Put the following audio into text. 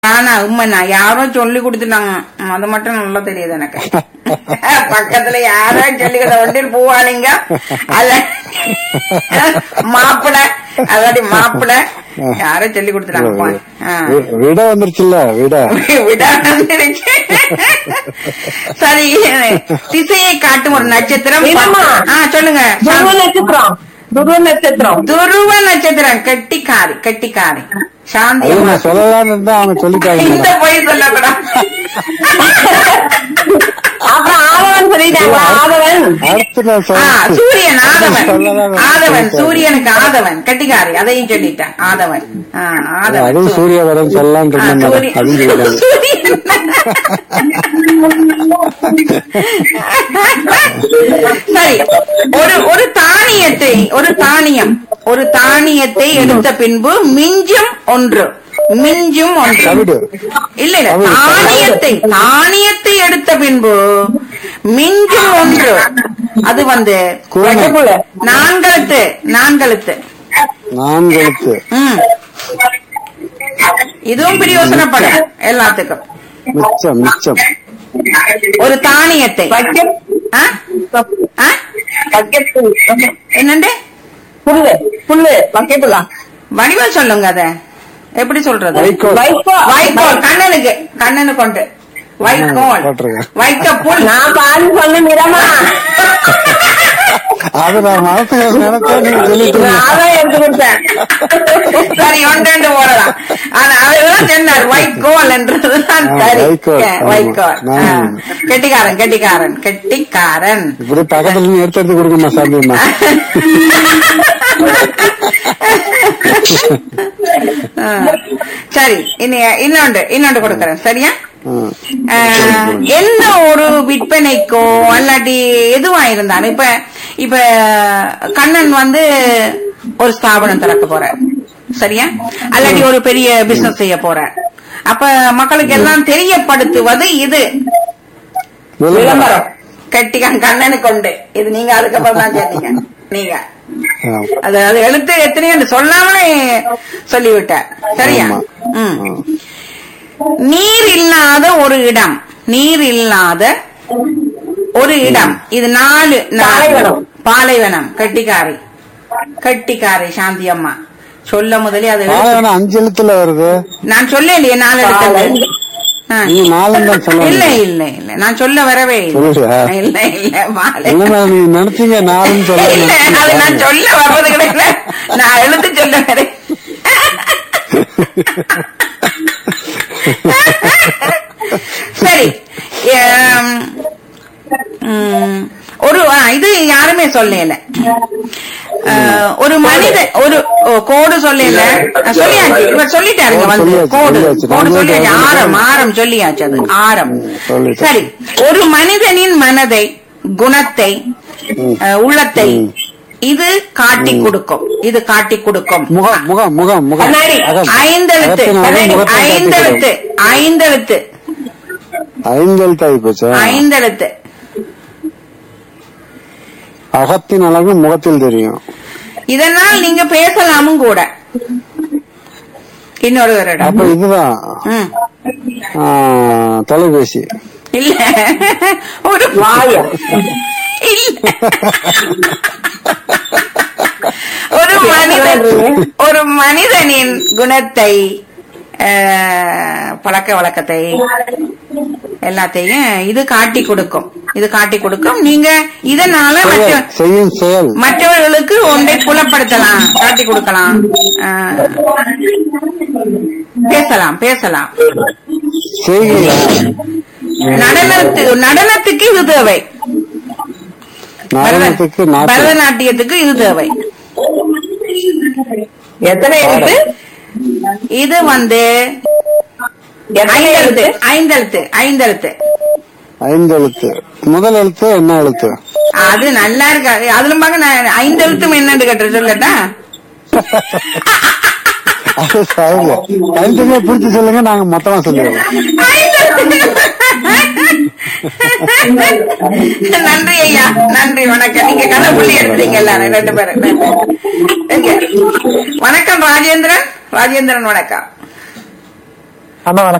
ஆனா உண்மைண்ணா யாரோ சொல்லி கொடுத்துட்டாங்க அது மட்டும் நல்லா தெரியுது எனக்கு பக்கத்துல யாரோ சொல்லி கொடுத்த ஒன்றில் பூவாளிங்க அல்ல மாப்பிள அதாடி மாப்பிள யாரோ சொல்லி கொடுத்துட்டாங்க ஆ. வி- விட வந்துருச்சுல்ல விட விட வந்துருச்சு. சரி திசையை காட்டும் ஒரு நட்சத்திரம் என்னம்மா? ஆ சொல்லுங்க துருவ நட்சத்திரம் துருவ நட்சத்திரம் துருவ நட்சத்திரம் கெட்டிக்காரி கெட்டிக்காரி சாந்தி அது அம்மா. நான் சொல்லலாம்னு இருந்தா அவங்க சொல்லிட்டாங்க இந்த போய் சொல்லக்கூடாது அப்புறம் ஆதவன் சொல்லிட்டாங்க ஆதவன் அடுத்து நான் ஆ, சொல்ல சூரியன் ஆதவன் சொல்லலாம். ஆதவன் சூரியனுக்கு ஆதவன் கட்டிக்காரி அதையும் சொல்லிட்டேன் ஆதவன் ஆ, ஆதவன் அதுவும் சூரிய வரம் சொல்லலாம்னு ஆ, இருந்தேன் சூரிய- அதுவும் சொல்லிட்டாங்க சூரியன். சரி ஒரு ஒரு தானியத்தை ஒரு தானியம் ஒரு தானியத்தை எடுத்த பின்பு மிஞ்சும் ஒன்று மிஞ்சும் ஒன்று தவிடு இல்ல இல்ல தவிடு. தானியத்தை தானியத்தை எடுத்த பின்பு மிஞ்சும் ஒன்று அது வந்து குருணை. நான்கழுத்து நான்கழுத்து நான்கு எழுத்து ம் இதுவும் பிரயோசனப்படும் எல்லாத்துக்கும் மிச்சம் மிச்சம் ஒரு தானியத்தை பக்கெட் ஆ? ஆ? பக்கெட் என்னண்டு புல்லு புல்லு பக்கெட்டுல வடிவா சொல்லுங்க அத எப்படி சொல்றது வைக்கோல் வைக்கோல் வைக்கோல் கண்ணனுக்கு கண்ணனு கொண்டு வைக்கோல் போட்டிருங்க. வைக்க புல் நான் பாரு சொன்ன மிரமா அது நான் மனசுக்கு நினைச்சேன் நீங்க சொல்லிட்டு நான் எடுத்து கொடுத்தேன் சரி ஒன்றெண்டு போடலாம் ஆனா அதுதான் சொன்னார் வைக்கோல் என்றதுதான் ஆ, சரி வைக்கோல், ஏ, ஆமா. வைக்கோல் ஆ. நான் கெட்டிக்காரன் கெட்டிக்காரன் கெட்டிக்காரன் இப்படி பக்கத்துல இருந்து எடுத்து எடுத்து கொடுக்கமா சாந்தியம்மா ஆ. சரி இனி இன்னொன்று இன்னொன்று கொடுக்கறேன் சரியா ம். ஆஹ், என்ன ஒரு விற்பனைக்கோ அல்லாட்டி எதுவா இருந்தாலும் இப்ப இப்ப கண்ணன் வந்து ஒரு ஸ்தாபனம் திறக்க போற சரியா அல்லாட்டி ஒரு பெரிய பிசினஸ் செய்ய போற அப்ப மக்களுக்கு எல்லாம் தெரியப்படுத்துவது இது விளம்பரம் கட்டிக்கான் கண்ணனு கொண்டு இது நீங்க அதுக்கப்புறம் தான் சொன்னீங்க நீங்க ஆ. அது அது எழுத்து எத்தனையோ சொல்லாமலே சொல்லிவிட்ட சரியா ஆமா. ம் ஆ. நீர் இல்லாத ஒரு இடம் நீர் இல்லாத ஒரு இடம் இது நாலு நாலு. பாலைவனம். பாலைவனம் கட்டிக்காரி கட்டிக்காரி சாந்தி அம்மா சொல்ல முதலே அது எழுத்து. பாலைவனம் அஞ்சு எழுத்துல வருது நான் சொல்ல இல்லையே நாலு எழுத்து ஆ. நீங்க நாலும் தான் சொல்ல இல்ல இல்ல இல்ல நான் சொல்ல வரவே இல்லை சொல்லுறியா? இல்ல இல்ல மாலை என்னமா நீங்க நினைச்சீங்க நாலும் சொல்ல இல்ல அது நான் சொல்ல வர்றது கிடையாது நான் எழுத்து சொல்ல வரேன் சரி எம், ம், ஒரு ஆ, இது யாருமே சொல்லல அஹ், ஒரு மனித ஒரு ஓ, கோடு சொல்லல அஹ், சொல்லியாச்சு இவர் சொல்லிட்டாருங்க வந்து சொல்லியாச்சு, கோடு சொல்லியாச்சு. கோடு நான் சொல்லியாச்சு சொல்லிட்டேன். ஆரம் ஆரம் சொல்லியாச்சு அது ஆரம் சொல்லிட்டேன். சரி ஒரு மனிதனின் மனதை குணத்தை ம். அஹ், உள்ளத்தை ம். இது காட்டி கொடுக்கும் இது காட்டி கொடுக்கும் முகம் முகம் முகம் முகம் கண்ணாடி. அகம். ஐந்தெழுத்து அகத்தினாலே முகத்தை காட்டிக் ஐந்தெழுத்து கொடுக்கும். ஐந்தெழுத்து ஐந்தெழுத்து ஆகி போச்சா ஐந்தெழுத்து அகத்தின் அழகு முகத்தில் தெரியும் இதனால் நீங்க பேசலாமும் கூட இன்னொருவரிடம் அப்ப இதுதான் ம். ஆ, தொலைபேசி இல்ல ஒரு வாயா இல்ல ஒரு மனிதன் ஒரு மனிதனின் குணத்தை அஹ், பழக்க வழக்கத்தை எல்லாத்தையும் இது காட்டி கொடுக்கும் இது காட்டி கொடுக்கும் நீங்க இதனால மற்ற செயல், செய்யும் செயல் மற்றவர்களுக்கு ஒன்றை புலப்படுத்தலாம் காட்டி கொடுக்கலாம் அஹ், பேசலாம் பேசலாம் செய்கையா நடனத்து நடனத்துக்கு இது தேவை நடனத்துக்கு பரத- நாட்டு பரதநாட்டியத்துக்கு இது தேவை எத்தனை எழுத்து இது வந்து எத்தனை ஐந்தெழுத்து எழுத்து ஐந்தெழுத்து ஐந்தெழுத்து ஐந்தெழுத்து முதல் எழுத்து என்ன எழுத்து அது நல்லா இருக்காது அதுல பாக்க நான் ஐந்தெழுத்தும் என்னன்னு கேட்டு சொல்லட்டா அது சரியில்லை தனித்தனியா பிரிச்சு சொல்லுங்க நாங்க மொத்தமா சொல்லிடுவோம் நன்றி ஐயா நன்றி வணக்கம் நீங்க கதை புள்ளி எடுத்தீங்க எல்லாரும் ரெண்டு பேரும் எங்க? வணக்கம் ராஜேந்திரன் ராஜேந்திரன் வணக்கம் அண்ணா வணக்கம்